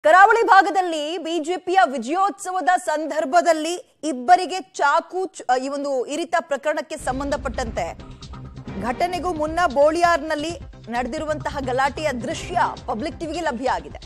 ಕರಾವಳಿ ಭಾಗದಲ್ಲಿ ಬಿಜೆಪಿಯ ವಿಜಯೋತ್ಸವದ ಸಂದರ್ಭದಲ್ಲಿ ಇಬ್ಬರಿಗೆ ಚಾಕು ಚ- ಈ ಒಂದು ಇರಿತ ಪ್ರಕರಣಕ್ಕೆ ಸಂಬಂಧಪಟ್ಟಂತೆ ಘಟನೆಗೂ ಮುನ್ನ ಬೋಳಿಯಾರ್ನಲ್ಲಿ ನಡೆದಿರುವಂತಹ ಗಲಾಟೆಯ ದೃಶ್ಯ ಪಬ್ಲಿಕ್ ಟಿವಿಗೆ ಲಭ್ಯ ಆಗಿದೆ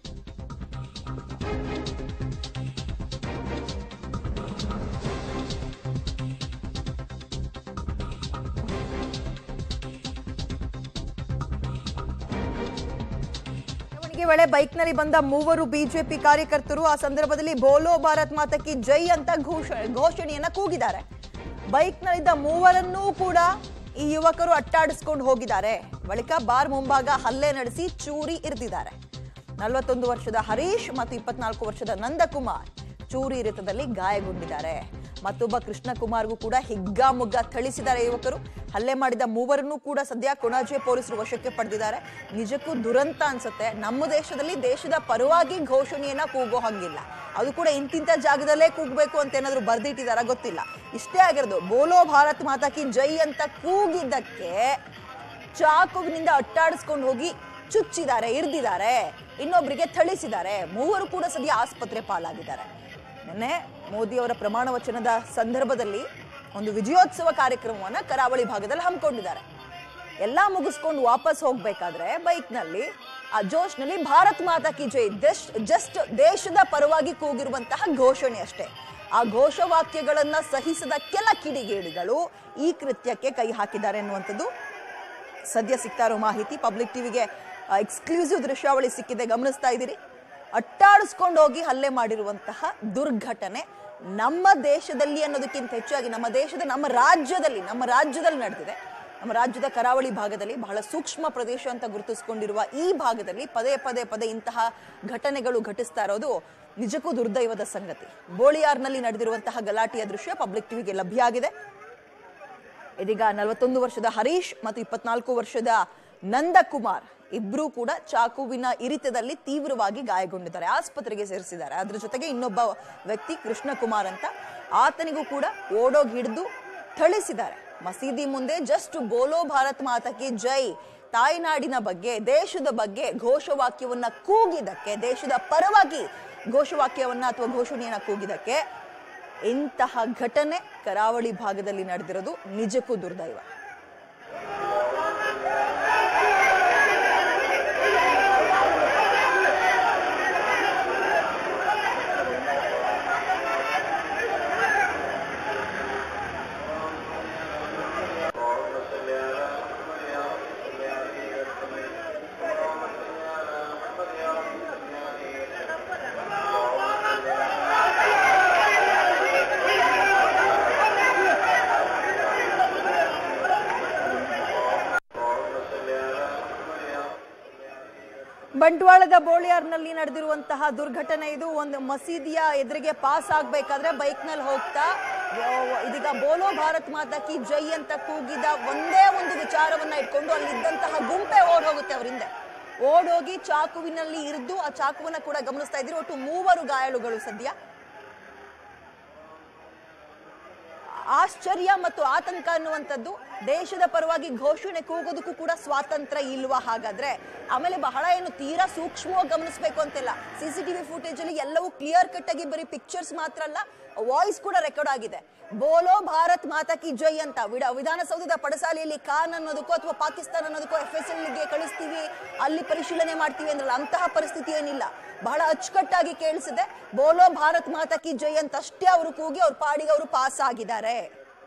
ಮೆರವಣಿಗೆ ವೇಳೆ ಬೈಕ್ನಲ್ಲಿ ಬಂದ ಮೂವರು ಬಿಜೆಪಿ ಕಾರ್ಯಕರ್ತರು ಆ ಸಂದರ್ಭದಲ್ಲಿ ಬೋಲೋ ಭಾರತ್ ಮಾತಕಿ ಜೈ ಅಂತ ಘೋಷ ಘೋಷಣೆಯನ್ನ ಕೂಗಿದ್ದಾರೆ ಬೈಕ್ನಲ್ಲಿದ್ದ ಮೂವರನ್ನೂ ಕೂಡ ಈ ಯುವಕರು ಅಟ್ಟಾಡಿಸ್ಕೊಂಡು ಹೋಗಿದ್ದಾರೆ ಬಳಿಕ ಬಾರ್ ಮುಂಭಾಗ ಹಲ್ಲೆ ನಡೆಸಿ ಚೂರಿ ಇರಿದಿದ್ದಾರೆ ನಲವತ್ತೊಂದು ವರ್ಷದ ಹರೀಶ್ ಮತ್ತು ಇಪ್ಪತ್ನಾಲ್ಕು ವರ್ಷದ ನಂದಕುಮಾರ್ ಚೂರಿ ಇರಿತದಲ್ಲಿ ಗಾಯಗೊಂಡಿದ್ದಾರೆ ಮತ್ತೊಬ್ಬ ಕೃಷ್ಣಕುಮಾರ್ಗೂ ಕೂಡ ಹಿಗ್ಗಾಮುಗ್ಗ ಥಳಿಸಿದ್ದಾರೆ ಯುವಕರು ಹಲ್ಲೆ ಮಾಡಿದ ಮೂವರನ್ನೂ ಕೂಡ ಸದ್ಯ ಕೊಣಾಜೆ ಪೊಲೀಸರು ವಶಕ್ಕೆ ಪಡೆದಿದ್ದಾರೆ ನಿಜಕ್ಕೂ ದುರಂತ ಅನ್ಸುತ್ತೆ ನಮ್ಮ ದೇಶದಲ್ಲಿ ದೇಶದ ಪರವಾಗಿ ಘೋಷಣೆಯನ್ನ ಕೂಗೋ ಹಂಗಿಲ್ಲ ಅದು ಕೂಡ ಇಂತಿಂತ ಜಾಗದಲ್ಲೇ ಕೂಗಬೇಕು ಅಂತ ಏನಾದ್ರು ಬರ್ದಿಟ್ಟಿದಾರ ಗೊತ್ತಿಲ್ಲ ಇಷ್ಟೇ ಆಗಿರೋದು ಬೋಲೋ ಭಾರತ್ ಮಾತಾ ಕಿ ಜೈ ಅಂತ ಕೂಗಿದ್ದಕ್ಕೆ ಚಾಕುವಿನಿಂದ ಅಟ್ಟಾಡಿಸ್ಕೊಂಡು ಹೋಗಿ ಚುಚ್ಚಿದ್ದಾರೆ ಇರ್ದಿದ್ದಾರೆ ಇನ್ನೊಬ್ಬರಿಗೆ ಥಳಿಸಿದ್ದಾರೆ ಮೂವರು ಕೂಡ ಸದ್ಯ ಆಸ್ಪತ್ರೆ ಪಾಲಾಗಿದ್ದಾರೆ ನಿನ್ನೆ ಮೋದಿ ಅವರ ಪ್ರಮಾಣ ವಚನದ ಸಂದರ್ಭದಲ್ಲಿ ಒಂದು ವಿಜಯೋತ್ಸವ ಕಾರ್ಯಕ್ರಮವನ್ನ ಕರಾವಳಿ ಭಾಗದಲ್ಲಿ ಹಮ್ಮಿಕೊಂಡಿದ್ದಾರೆ ಎಲ್ಲ ಮುಗಿಸ್ಕೊಂಡು ವಾಪಸ್ ಹೋಗ್ಬೇಕಾದ್ರೆ ಬೈಕ್ನಲ್ಲಿ ಆ ಜೋಶ್ನಲ್ಲಿ ಭಾರತ್ ಮಾತಾ ಕಿ ಜೈ ಜಸ್ಟ್ ದೇಶದ ಪರವಾಗಿ ಕೂಗಿರುವಂತಹ ಘೋಷಣೆ ಅಷ್ಟೇ ಆ ಘೋಷವಾಕ್ಯಗಳನ್ನ ಸಹಿಸದ ಕೆಲ ಕಿಡಿಗೇಡಿಗಳು ಈ ಕೃತ್ಯಕ್ಕೆ ಕೈ ಹಾಕಿದ್ದಾರೆ ಅನ್ನುವಂಥದ್ದು ಸದ್ಯ ಸಿಗ್ತಾ ಇರೋ ಮಾಹಿತಿ ಪಬ್ಲಿಕ್ ಟಿವಿಗೆ ಎಕ್ಸ್ಕ್ಲೂಸಿವ್ ದೃಶ್ಯಾವಳಿ ಸಿಕ್ಕಿದೆ ಗಮನಿಸ್ತಾ ಇದ್ದೀರಿ ಅಟ್ಟಾಡಿಸ್ಕೊಂಡು ಹೋಗಿ ಹಲ್ಲೆ ಮಾಡಿರುವಂತಹ ದುರ್ಘಟನೆ ನಮ್ಮ ದೇಶದಲ್ಲಿ ಅನ್ನೋದಕ್ಕಿಂತ ಹೆಚ್ಚಾಗಿ ನಮ್ಮ ದೇಶದ ನಮ್ಮ ರಾಜ್ಯದಲ್ಲಿ ನಮ್ಮ ರಾಜ್ಯದಲ್ಲಿ ನಡೆದಿದೆ ನಮ್ಮ ರಾಜ್ಯದ ಕರಾವಳಿ ಭಾಗದಲ್ಲಿ ಬಹಳ ಸೂಕ್ಷ್ಮ ಪ್ರದೇಶ ಅಂತ ಗುರುತಿಸಿಕೊಂಡಿರುವ ಈ ಭಾಗದಲ್ಲಿ ಪದೇ ಪದೇ ಪದೇ ಇಂತಹ ಘಟನೆಗಳು ಘಟಿಸ್ತಾ ಇರೋದು ನಿಜಕ್ಕೂ ದುರ್ದೈವದ ಸಂಗತಿ ಬೋಳಿಯಾರ್ನಲ್ಲಿ ನಡೆದಿರುವಂತಹ ಗಲಾಟೆಯ ದೃಶ್ಯ ಪಬ್ಲಿಕ್ ಟಿವಿಗೆ ಲಭ್ಯ ಆಗಿದೆ ಇದೀಗ ನಲವತ್ತೊಂದು ವರ್ಷದ ಹರೀಶ್ ಮತ್ತು ಇಪ್ಪತ್ನಾಲ್ಕು ವರ್ಷದ ನಂದಕುಮಾರ್ ಇಬ್ರು ಕೂಡ ಚಾಕುವಿನ ಇರಿತದಲ್ಲಿ ತೀವ್ರವಾಗಿ ಗಾಯಗೊಂಡಿದ್ದಾರೆ ಆಸ್ಪತ್ರೆಗೆ ಸೇರಿಸಿದ್ದಾರೆ ಅದ್ರ ಜೊತೆಗೆ ಇನ್ನೊಬ್ಬ ವ್ಯಕ್ತಿ ಕೃಷ್ಣಕುಮಾರ್ ಅಂತ ಆತನಿಗೂ ಕೂಡ ಓಡೋಗಿ ಹಿಡಿದು ಥಳಿಸಿದ್ದಾರೆ ಮಸೀದಿ ಮುಂದೆ ಜಸ್ಟ್ ಬೋಲೋ ಭಾರತ್ ಮಾತಕ್ಕೆ ಜೈ ತಾಯ್ನಾಡಿನ ಬಗ್ಗೆ ದೇಶದ ಬಗ್ಗೆ ಘೋಷವಾಕ್ಯವನ್ನ ಕೂಗಿದಕ್ಕೆ ದೇಶದ ಪರವಾಗಿ ಘೋಷವಾಕ್ಯವನ್ನ ಅಥವಾ ಘೋಷಣೆಯನ್ನ ಕೂಗಿದಕ್ಕೆ ಇಂತಹ ಘಟನೆ ಕರಾವಳಿ ಭಾಗದಲ್ಲಿ ನಡೆದಿರೋದು ನಿಜಕ್ಕೂ ದುರ್ದೈವ ಬಂಟ್ವಾಳದ ಬೋಳಿಯಾರ್ನಲ್ಲಿ ನಡೆದಿರುವಂತಹ ದುರ್ಘಟನೆ ಇದು ಒಂದು ಮಸೀದಿಯ ಎದುರಿಗೆ ಪಾಸ್ ಆಗ್ಬೇಕಾದ್ರೆ ಬೈಕ್ನಲ್ಲಿ ಹೋಗ್ತಾ ಆ, ಇದೀಗ ಬೋಲೋ ಭಾರತ್ ಮಾತಾ ಕಿ ಜೈ ಅಂತ ಕೂಗಿದ ಒಂದೇ ಒಂದು ವಿಚಾರವನ್ನ ಇಟ್ಕೊಂಡು ಅಲ್ಲಿದ್ದಂತಹ ಗುಂಪೆ ಓಡ್ ಹೋಗುತ್ತೆ ಅವರಿಂದ ಓಡೋಗಿ ಚಾಕುವಿನಲ್ಲಿ ಇರಿದು ಆ ಚಾಕುವನ್ನ ಕೂಡ ಗಮನಿಸ್ತಾ ಇದ್ದೀರಿ ಒಟ್ಟು ಮೂವರು ಗಾಯಾಳುಗಳು ಸದ್ಯ ಆಶ್ಚರ್ಯ ಮತ್ತು ಆತಂಕ ಅನ್ನುವಂಥದ್ದು ದೇಶದ ಪರವಾಗಿ ಘೋಷಣೆ ಕೂಗೋದಕ್ಕೂ ಕೂಡ ಸ್ವಾತಂತ್ರ್ಯ ಇಲ್ವಾ ಹಾಗಾದ್ರೆ ಆಮೇಲೆ ಬಹಳ ಏನು ತೀರಾ ಸೂಕ್ಷ್ಮವಾಗಿ ಗಮನಿಸಬೇಕು ಅಂತಿಲ್ಲ ಸಿ ಸಿ ಟಿವಿ ಫುಟೇಜ್ ಅಲ್ಲಿ ಎಲ್ಲವೂ ಕ್ಲಿಯರ್ ಕಟ್ ಆಗಿ ಬರೀ ಪಿಕ್ಚರ್ಸ್ ಮಾತ್ರ ಅಲ್ಲ ವಾಯ್ಸ್ ಕೂಡ ರೆಕಾರ್ಡ್ ಆಗಿದೆ ಬೋಲೋ ಭಾರತ್ ಮಾತಾ ಕಿ ಜೈ ಅಂತ ವಿಡ- ವಿಧಾನಸೌಧದ ಪಡಸಾಲೆಯಲ್ಲಿ ಖಾನ್ ಅನ್ನೋದಕ್ಕೋ ಅಥವಾ ಪಾಕಿಸ್ತಾನ ಅನ್ನೋದಕ್ಕೋ ಎಫ್ ಎಸ್ ಎಲ್ಗೆ ಕಳಿಸ್ತೀವಿ ಅಲ್ಲಿ ಪರಿಶೀಲನೆ ಮಾಡ್ತೀವಿ ಅಂದ್ರಲ್ಲ ಅಂತಹ ಪರಿಸ್ಥಿತಿ ಏನಿಲ್ಲ ಬಹಳ ಅಚ್ಚುಕಟ್ಟಾಗಿ ಕೇಳಿಸಿದೆ ಬೋಲೋ ಭಾರತ್ ಮಾತಾ ಕಿ ಜೈ ಅಂತ ಅಷ್ಟೇ ಅವರು ಕೂಗಿ ಅವ್ರ ಪಾಡಿಗೆ ಅವರು ಪಾಸ್ ಆಗಿದ್ದಾರೆ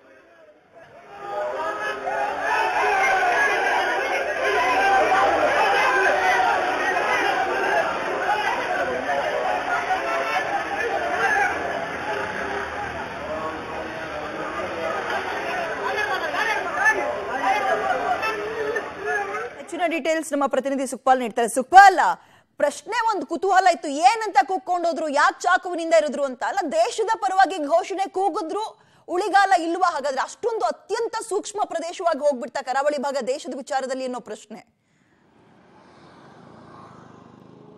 ಹೆಚ್ಚಿನ ಡೀಟೇಲ್ಸ್ ನಮ್ಮ ಪ್ರತಿನಿಧಿ ಸುಕ್ಪಾಲ್ ನೀಡ್ತಾರೆ ಸುಕ್ಪಾಲ್ ಪ್ರಶ್ನೆ ಒಂದು ಕುತೂಹಲ ಇತ್ತು ಏನಂತ ಕೂಗ್ಕೊಂಡೋದ್ರು ಯಾಕೆ ಚಾಕುವಿನಿಂದ ಇರಿದ್ರು ಅಂತ ಅಲ್ಲ ದೇಶದ ಪರವಾಗಿ ಘೋಷಣೆ ಕೂಗಿದ್ರು ಉಳಿಗಾಲ ಇಲ್ವಾ ಹಾಗಾದ್ರೆ ಅಷ್ಟೊಂದು ಅತ್ಯಂತ ಸೂಕ್ಷ್ಮ ಪ್ರದೇಶವಾಗಿ ಹೋಗ್ಬಿಡ್ತಾ ಕರಾವಳಿ ಭಾಗ ದೇಶದ ವಿಚಾರದಲ್ಲಿ ಅನ್ನೋ ಪ್ರಶ್ನೆ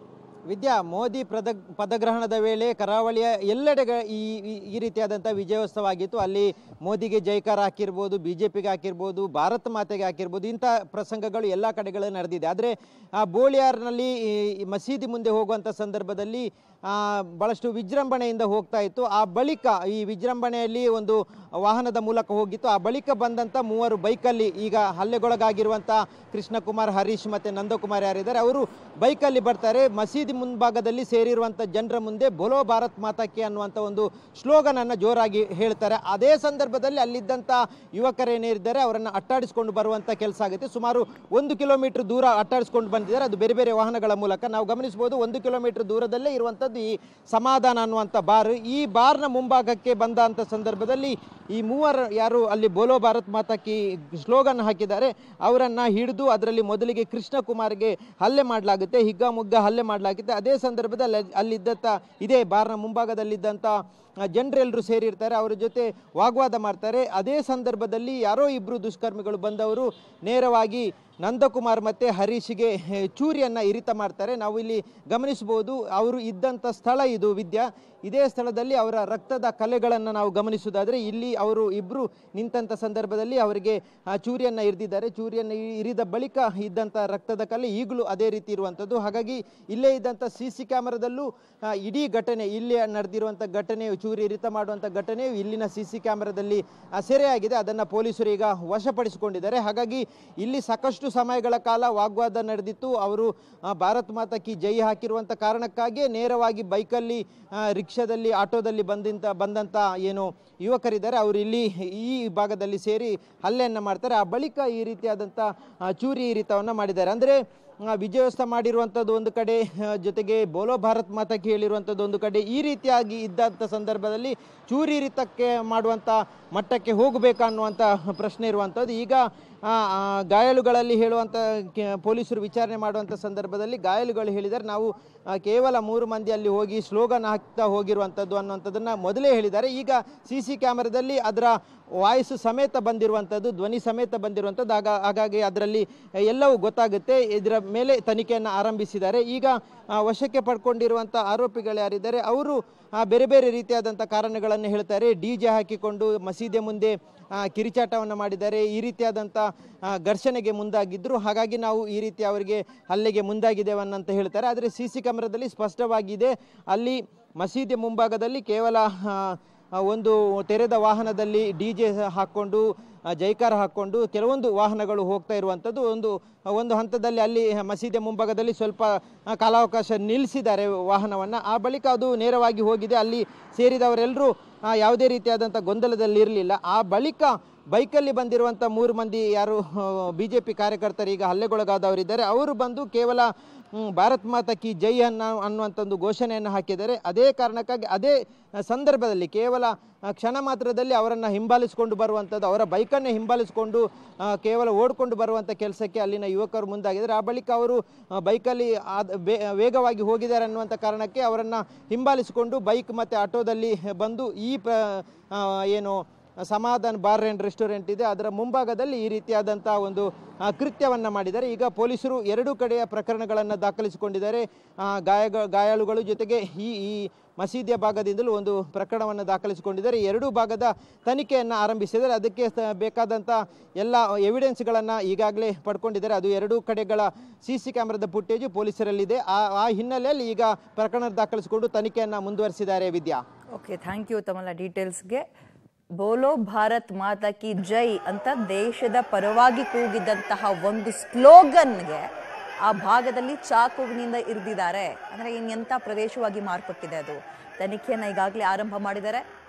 ವಿದ್ಯಾ ಮೋದಿ ಪದ ಪದಗ್ರಹಣದ ವೇಳೆ ಕರಾವಳಿಯ ಎಲ್ಲೆಡೆ ಈ ಈ- ಈ ರೀತಿಯಾದಂಥ ವಿಜಯೋತ್ಸವ ಆಗಿತ್ತು ಅಲ್ಲಿ ಮೋದಿಗೆ ಜೈಕಾರ ಹಾಕಿರ್ಬೋದು ಬಿ ಜೆ ಪಿಗೆ ಹಾಕಿರ್ಬೋದು ಭಾರತ ಮಾತೆಗೆ ಹಾಕಿರ್ಬೋದು ಇಂಥ ಪ್ರಸಂಗಗಳು ಎಲ್ಲ ಕಡೆಗಳು ನಡೆದಿದೆ ಆದರೆ ಆ ಬೋಳಿಯಾರ್ನಲ್ಲಿ ಈ ಈ ಮಸೀದಿ ಮುಂದೆ ಹೋಗುವಂಥ ಸಂದರ್ಭದಲ್ಲಿ ಆ, ಬಹಳಷ್ಟು ವಿಜೃಂಭಣೆಯಿಂದ ಹೋಗ್ತಾ ಇತ್ತು ಆ ಬಳಿಕ ಈ ವಿಜೃಂಭಣೆಯಲ್ಲಿ ಒಂದು ವಾಹನದ ಮೂಲಕ ಹೋಗಿತ್ತು ಆ ಬಳಿಕ ಬಂದಂಥ ಮೂವರು ಬೈಕಲ್ಲಿ ಈಗ ಹಲ್ಲೆಗೊಳಗಾಗಿರುವಂಥ ಕೃಷ್ಣಕುಮಾರ್ ಹರೀಶ್ ಮತ್ತು ನಂದಕುಮಾರ್ ಯಾರಿದ್ದಾರೆ ಅವರು ಬೈಕಲ್ಲಿ ಬರ್ತಾರೆ ಮಸೀದಿ ಮುಂಭಾಗದಲ್ಲಿ ಸೇರಿರುವಂಥ ಜನರ ಮುಂದೆ ಬೋಲೋ ಭಾರತ್ ಮಾತಾಕಿ ಅನ್ನುವಂಥ ಒಂದು ಸ್ಲೋಗನ್ ಅನ್ನು ಜೋರಾಗಿ ಹೇಳ್ತಾರೆ ಅದೇ ಸಂದರ್ಭದಲ್ಲಿ ಅಲ್ಲಿದ್ದಂಥ ಯುವಕರೇನಿದ್ದಾರೆ ಅವರನ್ನು ಅಟ್ಟಾಡಿಸ್ಕೊಂಡು ಬರುವಂಥ ಕೆಲಸ ಆಗುತ್ತೆ ಸುಮಾರು ಒಂದು ಕಿಲೋಮೀಟರ್ ದೂರ ಅಟ್ಟಾಡಿಸ್ಕೊಂಡು ಬಂದಿದ್ದಾರೆ ಅದು ಬೇರೆ ಬೇರೆ ವಾಹನಗಳ ಮೂಲಕ ನಾವು ಗಮನಿಸಬಹುದು ಒಂದು ಕಿಲೋಮೀಟರ್ ದೂರದಲ್ಲೇ ಇರುವಂಥದ್ದು ಈ ಸಮಾಧಾನ ಅನ್ನುವಂಥ ಬಾರ್ ಈ ಬಾರ್ನ ಮುಂಭಾಗಕ್ಕೆ ಬಂದಂಥ ಸಂದರ್ಭದಲ್ಲಿ ಈ ಮೂವರು ಯಾರು ಅಲ್ಲಿ ಬೋಲೋ ಭಾರತ್ ಮಾತಾಕಿ ಸ್ಲೋಗನ್ ಹಾಕಿದ್ದಾರೆ ಅವರನ್ನು ಹಿಡಿದು ಅದರಲ್ಲಿ ಮೊದಲಿಗೆ ಕೃಷ್ಣ ಕುಮಾರ್ಗೆ ಹಲ್ಲೆ ಮಾಡಲಾಗುತ್ತೆ ಹಿಗ್ಗಾಮುಗ್ಗ ಹಲ್ಲೆ ಮಾಡಲಾಗುತ್ತೆ ಅದೇ ಸಂದರ್ಭದಲ್ಲಿ ಅಲ್ಲಿ- ಅಲ್ಲಿದ್ದಂಥ ಇದೇ ಬಾರ್ನ ಮುಂಭಾಗದಲ್ಲಿದ್ದಂಥ ಜನರೆಲ್ಲರೂ ಸೇರಿರ್ತಾರೆ ಅವರ ಜೊತೆ ವಾಗ್ವಾದ ಮಾಡ್ತಾರೆ ಅದೇ ಸಂದರ್ಭದಲ್ಲಿ ಯಾರೋ ಇಬ್ಬರು ದುಷ್ಕರ್ಮಿಗಳು ಬಂದವರು ನೇರವಾಗಿ ನಂದಕುಮಾರ್ ಮತ್ತು ಹರೀಶ್ಗೆ ಹೆ, ಚೂರಿಯನ್ನ ಇರಿತ ಮಾಡ್ತಾರೆ ನಾವು ಇಲ್ಲಿ ಗಮನಿಸಬಹುದು ಅವರು ಇದ್ದಂಥ ಸ್ಥಳ ಇದು ವಿದ್ಯಾ ಇದೇ ಸ್ಥಳದಲ್ಲಿ ಅವರ ರಕ್ತದ ಕಲೆಗಳನ್ನು ನಾವು ಗಮನಿಸುವುದಾದರೆ ಇಲ್ಲಿ ಅವರು ಇಬ್ಬರು ನಿಂತಂಥ ಸಂದರ್ಭದಲ್ಲಿ ಅವರಿಗೆ ಆ ಚೂರಿಯನ್ನು ಇರಿದಿದ್ದಾರೆ ಚೂರಿಯನ್ನು ಇ- ಇರಿದ ಬಳಿಕ ಇದ್ದಂಥ ರಕ್ತದ ಕಲೆ ಈಗಲೂ ಅದೇ ರೀತಿ ಇರುವಂಥದ್ದು ಹಾಗಾಗಿ ಇಲ್ಲೇ ಇದ್ದಂಥ ಸಿ ಸಿ ಕ್ಯಾಮರಾದಲ್ಲೂ ಆ, ಇಡೀ ಘಟನೆ ಇಲ್ಲಿ ನಡೆದಿರುವಂಥ ಘಟನೆ ಚೂರಿ ಇರಿತ ಮಾಡುವಂಥ ಘಟನೆಯು ಇಲ್ಲಿನ ಸಿ ಸಿ ಕ್ಯಾಮರಾದಲ್ಲಿ ಆ, ಸೆರೆಯಾಗಿದೆ ಅದನ್ನು ಪೊಲೀಸರು ಈಗ ವಶಪಡಿಸಿಕೊಂಡಿದ್ದಾರೆ ಹಾಗಾಗಿ ಇಲ್ಲಿ ಸಾಕಷ್ಟು ಸಮಯಗಳ ಕಾಲ ವಾಗ್ವಾದ ನಡೆದಿತ್ತು ಅವರು ಆ, ಭಾರತ್ ಮಾತಾ ಕಿ ಜೈ ಹಾಕಿರುವಂಥ ಕಾರಣಕ್ಕಾಗಿಯೇ ನೇರವಾಗಿ ಬೈಕಲ್ಲಿ ಆ, ರಿಕ್ಷಾದಲ್ಲಿ ಆಟೋದಲ್ಲಿ ಬಂದಿಂತ ಬಂದಂಥ ಏನು ಯುವಕರಿದ್ದಾರೆ ಅವರು ಇಲ್ಲಿ ಈ ಭಾಗದಲ್ಲಿ ಸೇರಿ ಹಲ್ಲೆಯನ್ನು ಮಾಡ್ತಾರೆ ಆ ಬಳಿಕ ಈ ರೀತಿಯಾದಂಥ ಆ, ಚೂರಿ ಇರಿತವನ್ನು ಮಾಡಿದ್ದಾರೆ ಅಂದರೆ ಆ, ವಿಜಯೋತ್ಸವ ಮಾಡಿರುವಂಥದ್ದು ಒಂದು ಕಡೆ ಆ, ಜೊತೆಗೆ ಬೋಲೋ ಭಾರತ್ ಮಾತಕ್ಕೆ ಹೇಳಿರುವಂಥದ್ದು ಒಂದು ಕಡೆ ಈ ರೀತಿಯಾಗಿ ಇದ್ದಂಥ ಸಂದರ್ಭದಲ್ಲಿ ಚೂರಿ ಇರಿತಕ್ಕೆ ಮಾಡುವಂಥ ಮಟ್ಟಕ್ಕೆ ಹೋಗಬೇಕಾ ಅನ್ನುವಂಥ ಪ್ರಶ್ನೆ ಇರುವಂಥದ್ದು ಈಗ ಆ, ಆ, ಗಾಯಾಳುಗಳಲ್ಲಿ ಹೇಳುವಂಥ ಕೆ- ಪೊಲೀಸರು ವಿಚಾರಣೆ ಮಾಡುವಂಥ ಸಂದರ್ಭದಲ್ಲಿ ಗಾಯಾಳುಗಳು ಹೇಳಿದ್ದಾರೆ ನಾವು ಆ, ಕೇವಲ ಮೂರು ಮಂದಿ ಅಲ್ಲಿ ಹೋಗಿ ಸ್ಲೋಗನ್ ಹಾಕ್ತಾ ಹೋಗಿರುವಂಥದ್ದು ಅನ್ನುವಂಥದ್ದನ್ನು ಮೊದಲೇ ಹೇಳಿದ್ದಾರೆ ಈಗ ಸಿ ಸಿ ಕ್ಯಾಮರಾದಲ್ಲಿ ಅದರ ವಾಯ್ಸ್ ಸಮೇತ ಬಂದಿರುವಂಥದ್ದು ಧ್ವನಿ ಸಮೇತ ಬಂದಿರುವಂಥದ್ದು ಆಗ ಹಾಗಾಗಿ ಅದರಲ್ಲಿ ಎಲ್ಲವೂ ಗೊತ್ತಾಗುತ್ತೆ ಇದರ ಮೇಲೆ ತನಿಖೆಯನ್ನು ಆರಂಭಿಸಿದ್ದಾರೆ ಈಗ ಆ, ವಶಕ್ಕೆ ಪಡ್ಕೊಂಡಿರುವಂಥ ಆರೋಪಿಗಳು ಯಾರಿದ್ದಾರೆ ಅವರು ಆ, ಬೇರೆ ಬೇರೆ ರೀತಿಯಾದಂಥ ಕಾರಣಗಳನ್ನು ಹೇಳ್ತಾರೆ ಡಿ ಜೆ ಹಾಕಿಕೊಂಡು ಮಸೀದಿ ಮುಂದೆ ಆ, ಕಿರಿಚಾಟವನ್ನು ಮಾಡಿದ್ದಾರೆ ಈ ರೀತಿಯಾದಂಥ ಆ, ಘರ್ಷಣೆಗೆ ಮುಂದಾಗಿದ್ದರು ಹಾಗಾಗಿ ನಾವು ಈ ರೀತಿ ಅವರಿಗೆ ಹಲ್ಲೆಗೆ ಮುಂದಾಗಿದ್ದೇವೆ ಅಂತ ಹೇಳ್ತಾರೆ ಆದರೆ ಸಿ ಸಿ ಕ್ಯಾಮ್ರಾದಲ್ಲಿ ಸ್ಪಷ್ಟವಾಗಿದೆ ಅಲ್ಲಿ ಮಸೀದಿ ಮುಂಭಾಗದಲ್ಲಿ ಕೇವಲ ಆ, ಆ, ಒಂದು ತೆರೆದ ವಾಹನದಲ್ಲಿ ಡಿ ಜೆ ಹಾಕ್ಕೊಂಡು ಆ, ಜೈಕಾರ ಹಾಕ್ಕೊಂಡು ಕೆಲವೊಂದು ವಾಹನಗಳು ಹೋಗ್ತಾ ಇರುವಂಥದ್ದು ಒಂದು ಒಂದು ಹಂತದಲ್ಲಿ ಅಲ್ಲಿ ಮಸೀದಿ ಮುಂಭಾಗದಲ್ಲಿ ಸ್ವಲ್ಪ ಆ, ಕಾಲಾವಕಾಶ ನಿಲ್ಲಿಸಿದ್ದಾರೆ ವಾಹನವನ್ನು ಆ ಬಳಿಕ ಅದು ನೇರವಾಗಿ ಹೋಗಿದೆ ಅಲ್ಲಿ ಸೇರಿದವರೆಲ್ಲರೂ ಆ, ಯಾವುದೇ ರೀತಿಯಾದಂಥ ಗೊಂದಲದಲ್ಲಿ ಇರಲಿಲ್ಲ ಆ ಬಳಿಕ ಬೈಕಲ್ಲಿ ಬಂದಿರುವಂಥ ಮೂರು ಮಂದಿ ಯಾರು ಬಿ ಜೆ ಪಿ ಕಾರ್ಯಕರ್ತರು ಈಗ ಹಲ್ಲೆಗೊಳಗಾದವರಿದ್ದಾರೆ ಅವರು ಬಂದು ಕೇವಲ ಹ್ಮ್, ಭಾರತ್ ಮಾತಾ ಕಿ ಜೈ ಅನ್ನೋ ಅನ್ನುವಂಥ ಒಂದು ಘೋಷಣೆಯನ್ನು ಹಾಕಿದ್ದಾರೆ ಅದೇ ಕಾರಣಕ್ಕಾಗಿ ಅದೇ ಸಂದರ್ಭದಲ್ಲಿ ಕೇವಲ ಆ, ಕ್ಷಣ ಮಾತ್ರದಲ್ಲಿ ಅವರನ್ನು ಹಿಂಬಾಲಿಸಿಕೊಂಡು ಬರುವಂಥದ್ದು ಅವರ ಬೈಕನ್ನೇ ಹಿಂಬಾಲಿಸಿಕೊಂಡು ಆ, ಕೇವಲ ಓಡಿಕೊಂಡು ಬರುವಂಥ ಕೆಲಸಕ್ಕೆ ಅಲ್ಲಿನ ಯುವಕರು ಮುಂದಾಗಿದ್ದಾರೆ ಆ ಬಳಿಕ ಅವರು ಆ, ಬೈಕಲ್ಲಿ ಆದ ಬೇ- ವೇಗವಾಗಿ ಹೋಗಿದ್ದಾರೆ ಅನ್ನುವಂಥ ಕಾರಣಕ್ಕೆ ಅವರನ್ನು ಹಿಂಬಾಲಿಸಿಕೊಂಡು ಬೈಕ್ ಮತ್ತು ಆಟೋದಲ್ಲಿ ಬಂದು ಈ ಪ್ರ ಆ, ಏನು ಸಮಾಧಾನ್ ಬಾರ್ ಆ್ಯಂಡ್ ರೆಸ್ಟೋರೆಂಟ್ ಇದೆ ಅದರ ಮುಂಭಾಗದಲ್ಲಿ ಈ ರೀತಿಯಾದಂಥ ಒಂದು ಆ, ಕೃತ್ಯವನ್ನು ಮಾಡಿದ್ದಾರೆ ಈಗ ಪೊಲೀಸರು ಎರಡೂ ಕಡೆಯ ಪ್ರಕರಣಗಳನ್ನು ದಾಖಲಿಸಿಕೊಂಡಿದ್ದಾರೆ ಆ, ಗಾಯ ಗಾಯಾಳುಗಳು ಜೊತೆಗೆ ಈ ಈ ಮಸೀದಿಯ ಭಾಗದಿಂದಲೂ ಒಂದು ಪ್ರಕರಣವನ್ನು ದಾಖಲಿಸಿಕೊಂಡಿದ್ದಾರೆ ಎರಡೂ ಭಾಗದ ತನಿಖೆಯನ್ನು ಆರಂಭಿಸಿದ್ದಾರೆ ಅದಕ್ಕೆ ಸ- ಬೇಕಾದಂಥ ಎಲ್ಲ ಎವಿಡೆನ್ಸ್ಗಳನ್ನು ಈಗಾಗಲೇ ಪಡ್ಕೊಂಡಿದ್ದಾರೆ ಅದು ಎರಡೂ ಕಡೆಗಳ ಸಿ ಸಿ ಕ್ಯಾಮ್ರಾದ ಫುಟೇಜು ಪೊಲೀಸರಲ್ಲಿದೆ ಆ ಆ ಹಿನ್ನೆಲೆಯಲ್ಲಿ ಈಗ ಪ್ರಕರಣ ದಾಖಲಿಸಿಕೊಂಡು ತನಿಖೆಯನ್ನು ಮುಂದುವರಿಸಿದ್ದಾರೆ ವಿದ್ಯಾ ಓಕೆ ಥ್ಯಾಂಕ್ ಯು ತಮ್ಮೆಲ್ಲ ಡೀಟೇಲ್ಸ್ಗೆ ಬೋಲೋ ಭಾರತ್ ಮಾತಾ ಕಿ ಜೈ ಅಂತ ದೇಶದ ಪರವಾಗಿ ಕೂಗಿದಂತಹ ಒಂದು ಸ್ಲೋಗನ್ಗೆ ಆ ಭಾಗದಲ್ಲಿ ಚಾಕುವಿನಿಂದ ಇರಿದಿದ್ದಾರೆ ಅಂದ್ರೆ ಇನ್ನೆಂಥ ಪ್ರದೇಶವಾಗಿ ಮಾರ್ಪಟ್ಟಿದೆ ಅದು ತನಿಖೆಯನ್ನು ಈಗಾಗಲೇ ಆರಂಭ ಮಾಡಿದ್ದಾರೆ